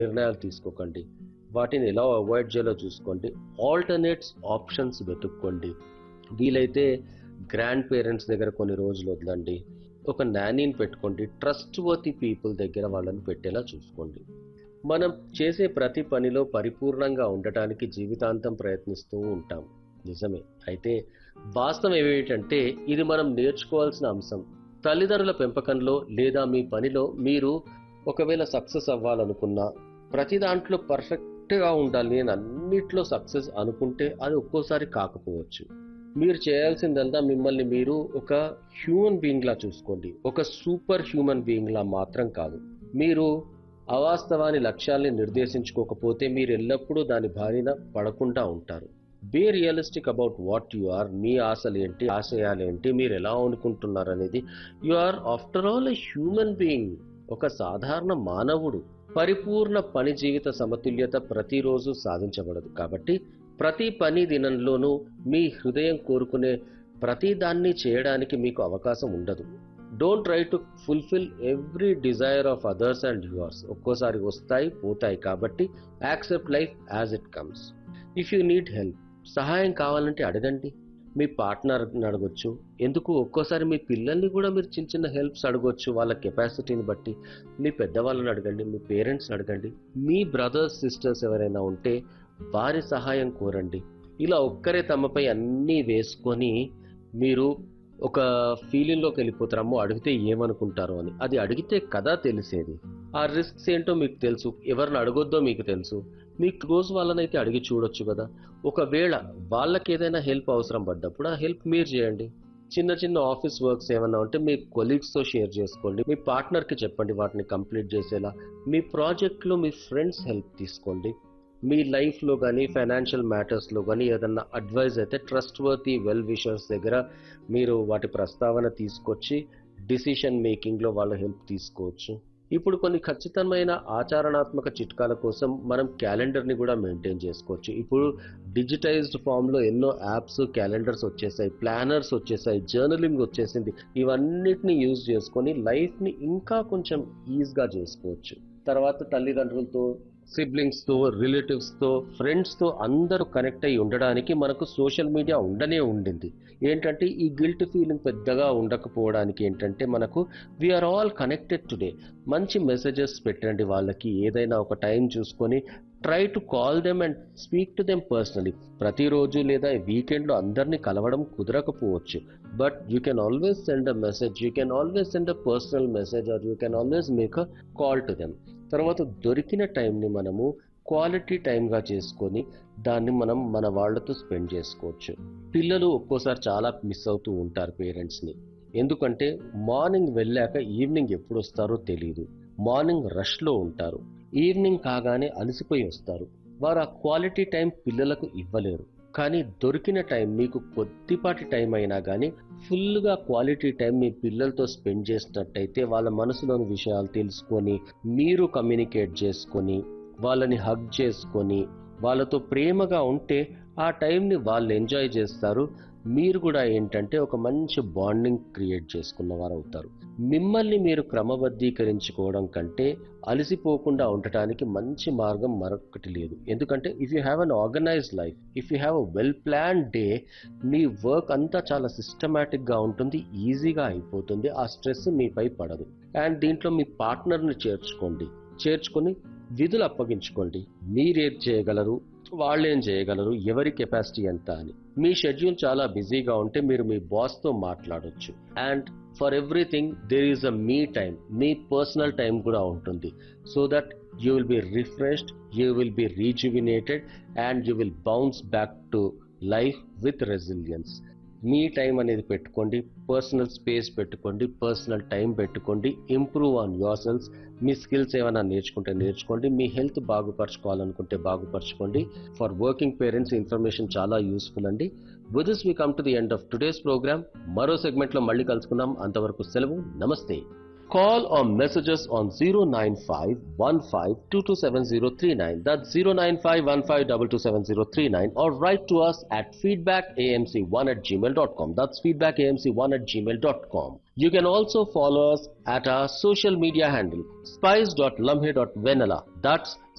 నిర్ణయాలు తీసుకోకండి వాటిని ఎలా అవాయిడ్ చేయాలో చూసుకోండి ఆల్టర్నేట్స్ ఆప్షన్స్ వెతుక్కోండి వీలైతే గ్రాండ్ పేరెంట్స్ దగ్గర కొన్ని రోజులు వదలండి ఒక నానీని పెట్టుకోండి ట్రస్ట్ వర్తి పీపుల్ దగ్గర వాళ్ళని పెట్టేలా చూసుకోండి మనం చేసే ప్రతి పనిలో పరిపూర్ణంగా ఉండటానికి జీవితాంతం ప్రయత్నిస్తూ ఉంటాం నిజమే అయితే వాస్తవం ఏమిటంటే ఇది మనం నేర్చుకోవాల్సిన అంశం తల్లిదండ్రుల పెంపకంలో లేదా మీ పనిలో మీరు ఒకవేళ సక్సెస్ అవ్వాలనుకున్నా ప్రతి దాంట్లో పర్ఫెక్ట్గా ఉండాలి నేను అన్నిట్లో సక్సెస్ అనుకుంటే అది ఒక్కోసారి కాకపోవచ్చు మీరు చేయాల్సిందంతా మిమ్మల్ని మీరు ఒక హ్యూమన్ బీయింగ్ లా చూసుకోండి ఒక సూపర్ హ్యూమన్ బీయింగ్ లా మాత్రం కాదు మీరు అవాస్తవాని లక్ష్యాల్ని నిర్దేశించుకోకపోతే మీరు ఎల్లప్పుడూ దాని బారిన పడకుండా ఉంటారు be realistic about what you are మీ ఆశలు ఏంటి ఆశయాలు ఏంటి మీరు ఎలా అనుకుంటున్నారు అనేది you are after all a human being ఒక సాధారణ మానవుడు పరిపూర్ణ పని జీవిత సమతుల్యత ప్రతిరోజు సాధించబడదు కాబట్టి ప్రతి పని దినంలోనూ మీ హృదయం కోరుకునే ప్రతి దాన్ని చేయడానికి మీకు అవకాశం ఉండదు don't try to fulfil every desire of others and yours ఒక్కోసారి వస్తాయి పోతాయి కాబట్టి accept life as it comes if you need help సహాయం కావాలంటే అడగండి మీ పార్ట్నర్ అడగొచ్చు ఎందుకు ఒక్కోసారి మీ పిల్లల్ని కూడా మీరు చిన్న చిన్న హెల్ప్స్ అడగొచ్చు వాళ్ళ కెపాసిటీని బట్టి మీ పెద్దవాళ్ళని అడగండి మీ పేరెంట్స్ అడగండి మీ బ్రదర్స్ సిస్టర్స్ ఎవరైనా ఉంటే వారి సహాయం కోరండి ఇలా ఒక్కరే తమపై అన్నీ వేసుకొని మీరు ఒక ఫీలింగ్లోకి వెళ్ళిపోతారు అమ్మో అడిగితే ఏమనుకుంటారో అని అది అడిగితే కదా తెలిసేది ఆ రిస్క్స్ ఏంటో మీకు తెలుసు ఎవరిని అడగొద్దో మీకు తెలుసు మీ క్లోజ్ వాళ్ళనైతే అడిగి చూడొచ్చు కదా ఒకవేళ వాళ్ళకి ఏదైనా హెల్ప్ అవసరం పడ్డప్పుడు ఆ హెల్ప్ మీరు చేయండి చిన్న చిన్న ఆఫీస్ వర్క్స్ ఏమన్నా ఉంటే మీ కొలీగ్స్తో షేర్ చేసుకోండి మీ పార్ట్నర్కి చెప్పండి వాటిని కంప్లీట్ చేసేలా మీ ప్రాజెక్ట్లో మీ ఫ్రెండ్స్ హెల్ప్ తీసుకోండి మీ లైఫ్లో కానీ ఫైనాన్షియల్ మ్యాటర్స్లో కానీ ఏదన్నా అడ్వైజ్ అయితే ట్రస్ట్ వర్తీ వెల్ విషర్స్ దగ్గర మీరు వాటి ప్రస్తావన తీసుకొచ్చి డిసిషన్ మేకింగ్లో వాళ్ళ హెల్ప్ తీసుకోవచ్చు ఇప్పుడు కొన్ని ఖచ్చితమైన ఆచరణాత్మక చిట్కాల కోసం మనం క్యాలెండర్ని కూడా మెయింటైన్ చేసుకోవచ్చు ఇప్పుడు డిజిటైజ్డ్ ఫామ్లో ఎన్నో యాప్స్ క్యాలెండర్స్ వచ్చేసాయి ప్లానర్స్ వచ్చేసాయి జర్నలింగ్ వచ్చేసింది ఇవన్నిటిని యూజ్ చేసుకొని లైఫ్ని ఇంకా కొంచెం ఈజీగా చేసుకోవచ్చు తర్వాత తల్లిదండ్రులతో సిబ్లింగ్స్తో రిలేటివ్స్తో ఫ్రెండ్స్తో అందరూ కనెక్ట్ అయి ఉండడానికి మనకు సోషల్ మీడియా ఉండనే ఉండింది ఏంటంటే ఈ గిల్ట్ ఫీలింగ్ పెద్దగా ఉండకపోవడానికి ఏంటంటే మనకు వీఆర్ ఆల్ కనెక్టెడ్ టుడే మంచి మెసేజెస్ పెట్టండి వాళ్ళకి ఏదైనా ఒక టైం చూసుకొని try to call them and speak to them personally ప్రతిరోజు లేదా వీకెండ్లో అందరినీ కలవడం కుదరకపోవచ్చు but you can always send a message you can always send a personal message or you can always make a call to them తర్వాత దొరికిన టైంని మనము క్వాలిటీ టైంగా చేసుకొని దాన్ని మనం మన వాళ్ళతో స్పెండ్ చేసుకోవచ్చు పిల్లలు ఒక్కోసారి చాలా మిస్ అవుతూ ఉంటారు పేరెంట్స్ని ఎందుకంటే మార్నింగ్ వెళ్ళాక ఈవినింగ్ ఎప్పుడు వస్తారో తెలియదు మార్నింగ్ రష్లో ఉంటారు ఈవినింగ్ కాగానే అలసిపోయి వస్తారు వారు ఆ క్వాలిటీ టైం పిల్లలకు ఇవ్వలేరు కానీ దొరికిన టైం మీకు కొద్దిపాటి టైం అయినా కానీ ఫుల్గా క్వాలిటీ టైం మీ పిల్లలతో స్పెండ్ చేసినట్టయితే వాళ్ళ మనసులోని విషయాలు తెలుసుకొని మీరు కమ్యూనికేట్ చేసుకొని వాళ్ళని హగ్ చేసుకొని వాళ్ళతో ప్రేమగా ఉంటే ఆ టైంని వాళ్ళు ఎంజాయ్ చేస్తారు మీరు కూడా ఏంటంటే ఒక మంచి బాండింగ్ క్రియేట్ చేసుకున్న వారు అవుతారు మిమ్మల్ని మీరు క్రమబద్ధీకరించుకోవడం కంటే అలసిపోకుండా ఉండటానికి మంచి మార్గం మరొకటి లేదు ఎందుకంటే if you have an organized life if you have a well plan day మీ వర్క్ అంతా చాలా సిస్టమేటిక్గా ఉంటుంది ఈజీగా అయిపోతుంది ఆ స్ట్రెస్ మీపై పడదు అండ్ దీంట్లో మీ పార్ట్నర్ని చేర్చుకోండి చేర్చుకొని విధులు అప్పగించుకోండి మీరేం చేయగలరు వాళ్ళేం చేయగలరు ఎవరి కెపాసిటీ ఎంత అని మీ షెడ్యూల్ చాలా బిజీగా ఉంటే మీరు మీ బాస్తో మాట్లాడొచ్చు and for everything there is a మీ టైం మీ పర్సనల్ టైం కూడా ఉంటుంది so that you will be refreshed you will be rejuvenated and you will bounce back to life with resilience మీ టైం అనేది పెట్టుకోండి పర్సనల్ స్పేస్ పెట్టుకోండి personal time పెట్టుకోండి improve on yourselves మీ skills ఏమైనా నేర్చుకుంటే నేర్చుకోండి మీ హెల్త్ బాగుపరచుకోవాలనుకుంటే బాగుపరచుకోండి ఫర్ వర్కింగ్ పేరెంట్స్ ఇన్ఫర్మేషన్ చాలా యూస్ఫుల్ అండి with this we come to the end of today's programme మరో సెగ్మెంట్లో మళ్ళీ కలుసుకుందాం అంతవరకు సెలవు నమస్తే Call or message us on 09515227039. That's 09515227039 or write to us at feedbackamc1 at gmail.com. That's feedbackamc1 at gmail.com. You can also follow us at our social media handle spice.lumhe.vanilla. That's